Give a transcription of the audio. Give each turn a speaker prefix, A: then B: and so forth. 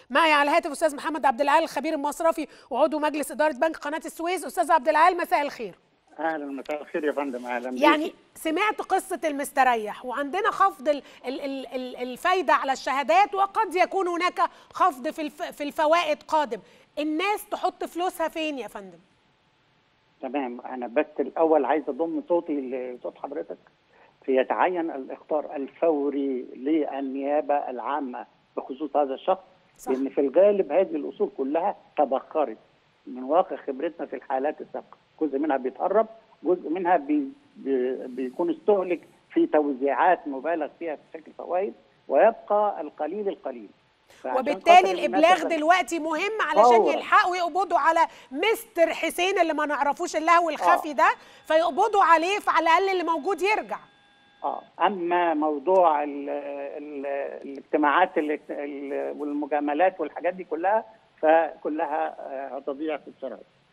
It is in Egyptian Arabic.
A: معي على الهاتف استاذ محمد عبد العال الخبير المصرفي وعضو مجلس اداره بنك قناه السويس استاذ عبد العال مساء الخير
B: اهلا مساء الخير يا فندم اهلا بيك.
A: يعني سمعت قصه المستريح وعندنا خفض ال ال ال ال الفايده على الشهادات وقد يكون هناك خفض في الف في الفوائد قادم الناس تحط فلوسها فين يا فندم
B: تمام انا بس الاول عايز اضم صوتي لصوت حضرتك فيتعين الاخطار الفوري للنيابه العامه بخصوص هذا الشخص
A: صح.
B: لان في الغالب هذه الاصول كلها تبخرت من واقع خبرتنا في الحالات السابقه جزء منها بيتهرب جزء منها بي بي بيكون استهلك في توزيعات مبالغ فيها في شكل فوائد ويبقى القليل القليل فعشان
A: وبالتالي
B: خاطر
A: الابلاغ
B: الناس-
A: دلوقتي مهم علشان
B: فورا.
A: يلحقوا يقبضوا على مستر حسين اللي ما نعرفوش اللهو الخفي ده فيقبضوا عليه فعلى الاقل اللي موجود يرجع
B: اه اما موضوع ال ال الاجتماعات ال- ال- والمجاملات والحاجات دي كلها فكلها آه، هتضيع في السراب